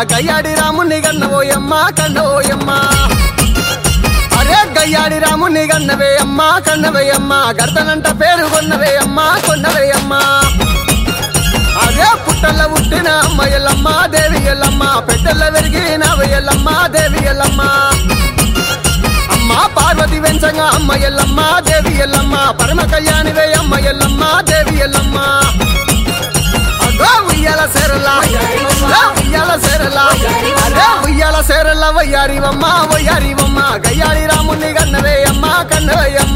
గయ్యాడి రాముని గన్నవోయమ్మ కన్నవోయమ్మ అరే గయ్యాడి రాముని గన్నవే అమ్మ కన్నవే అమ్మ గర్దనంట పేరు కొన్నవే అమ్మ కొన్నవే అమ్మ అదే పుట్టల పుట్టిన అమ్మ ఎల్లమ్మ దేవి ఎల్లమ్మ పెట్టెల్ల పెరిగిన ఎల్లమ్మ దేవి ఎల్లమ్మ అమ్మ పార్వతి వెంచంగా అమ్మ ఎల్లమ్మ దేవి ఎల్లమ్మ పరమ కళ్యాణివే అమ్మ ఎల్లమ్మ దేవి ఎల్లమ్మ అగో ఉయ్యాల సేరలా ఉయ్యాల సేరలా అరే ఉయ్యాల సేరల్ల వయ్యారివమ్మ వయ్యారివమ్మ గయ్యారి రాముని కన్నవే అమ్మ కన్నవే అమ్మ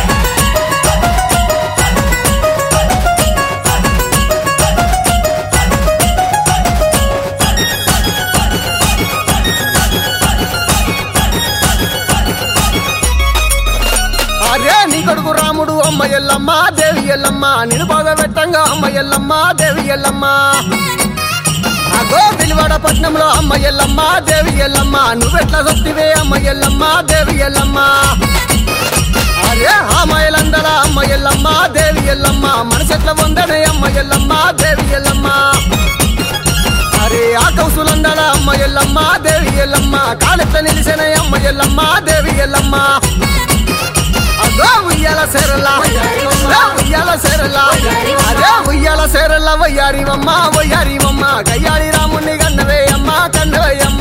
అరే నీ కొడుకు రాముడు అమ్మ ఎల్లమ్మ దేవి ఎల్లమ్మ నిన్ను బాగా పెట్టంగా అమ్మ ఎల్లమ్మ దేవి ఎల్లమ్మ అగో విలువడ పట్నంలో అమ్మ ఎల్లమ్మ దేవి ఎల్లమ్మ నువ్వెట్లా సొత్తివే అమ్మ ఎల్లమ్మ దేవి ఎల్లమ్మ అరే అమ్మాయిలందల అమ్మ ఎల్లమ్మ దేవి ఎల్లమ్మ మనసెట్ల వందనే అమ్మ ఎల్లమ్మ దేవి ఎల్లమ్మ అరే ఆ కౌసులందల అమ్మ ఎల్లమ్మ దేవి ఎల్లమ్మ కాలెత్త నిలిసిన అమ్మ ఎల్లమ్మ దేవి ఎల్లమ్మ అదో ఉయ్యాల సేరలా అదో ఉయ్యాల సేరలా అదే ఉయ్యాల సేరల్ల వయ్యారివమ్మ వయ్యారివమ్మ గయ్యాడి రాముని కన్నవే అమ్మ కన్నవే అమ్మ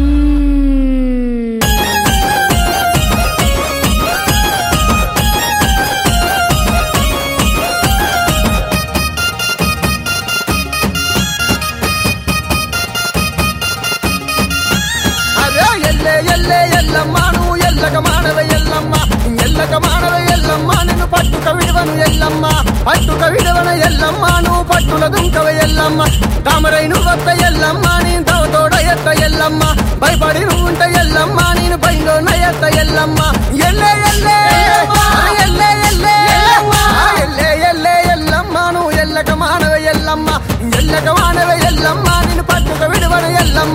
అరే ఎల్లే ఎల్లే ఎల్లమ్మ నువ్వు ఎల్లక మానవ ఎల్లమ్మ ఎల్లక మానవ ఎల్లమ్మ నిన్ను పట్టుక విడవను ఎల్లమ్మ పట్టుక విడవన ఎల్లమ్మ నువ్వు పట్టుల దుంకవ ఎల్లమ్మ తామరై నువ్వు వద్ద ఎల్లమ్మ నేను తోడ ఎత్త ఎల్లమ్మ భయపడి నువ్వు ఉంట ఎల్లమ్మ నేను పైలో ఎత్త ఎల్లమ్మ ఎల్లే ఎల్లే ఎల్లే ఎల్లే ఎల్లే ఎల్లే ఎల్లమ్మ నువ్వు ఎల్లక మానవ ఎల్లమ్మ ఎల్లక మానవ ఎల్లమ్మ నేను పట్టుక విడవన ఎల్లమ్మ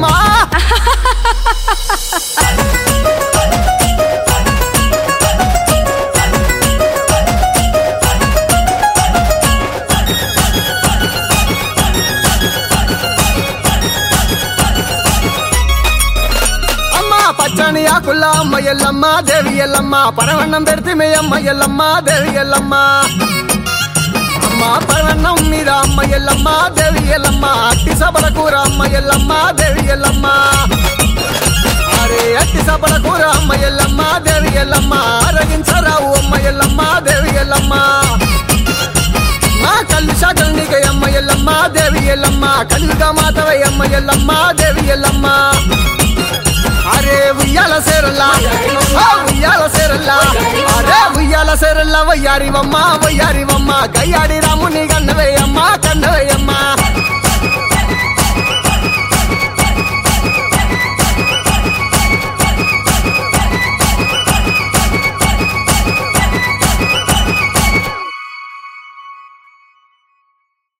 అమ్మ పచ్చని ఆకుల్ల అమ్మ ఎల్లమ్మ దేవి ఎల్లమ్మ పరవన్నం పెడితే మీ అమ్మ ఎల్లమ్మ దేవి ఎల్లమ్మ అమ్మ పరవన్నం మీద అమ్మ ఎల్లమ్మ దేవి ఎల్లమ్మ అట్టి సబల కూర అమ్మ ఎల్లమ్మ దేవి ఎల్లమ్మ అరే అట్టి సబల కూర అమ్మ ఎల్లమ్మ దేవి ఎల్లమ్మ అరగించరావు అమ్మ ఎల్లమ్మ దేవి ఎల్లమ్మ మా కళ్ళు శాఖలు నీకే అమ్మ ఎల్లమ్మ దేవి ఎల్లమ్మ కలివిగా మాతవై అమ్మ ఎల్లమ్మ దేవి ఎల్లమ్మ అరే ఉయ్యాల సేరల్లా ఆ ఉయ్యాల సేరల్లా అరే ఉయ్యాల సేరల్లా వయ్యారివమ్మ వయ్యారివమ్మ గయ్యాడి రాముని కన్నవే అమ్మ కన్నవే అమ్మ